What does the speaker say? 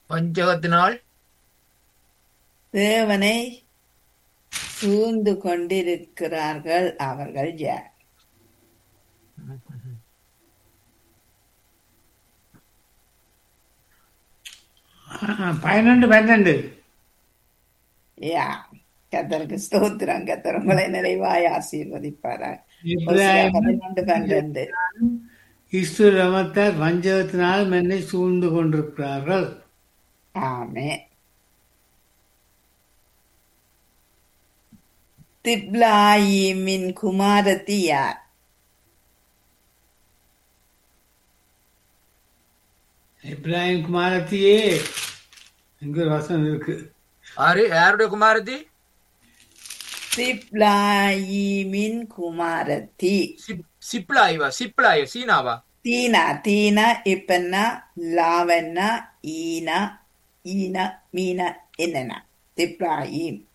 வஞ்சகத்தினால் தேவனை சூழ்ந்து கொண்டிருக்கிறார்கள் அவர்கள் யார் பன்னெண்டு பன்னெண்டு யா கத்தருக்கு ஸ்தோத்திரம் கத்தர் உங்களை நிறைவாய் ஆசீர்வதிப்பாரா இப்ராஹிம் பதினொன்று பன்னிரண்டு இஸ்து ரமத்தார் பஞ்சகத்தினால் என்னை சூழ்ந்து கொண்டிருக்கிறார்கள் ஆமே திப்லாயிமின் குமாரத்தி யார் இப்ராஹிம் குமாரத்தியே எங்க ஒரு வசனம் இருக்கு யாரு யாருடைய குமாரத்தி திப்லாயிமின் குமாரத்தி சிப்- சிப்லாயிவா சிப்லாய் சீனாவா தீனா தீனா இப்பன்னா லாவன்னா ஈனா ஈனா மீனா என்னன்னா திப்லாயிம்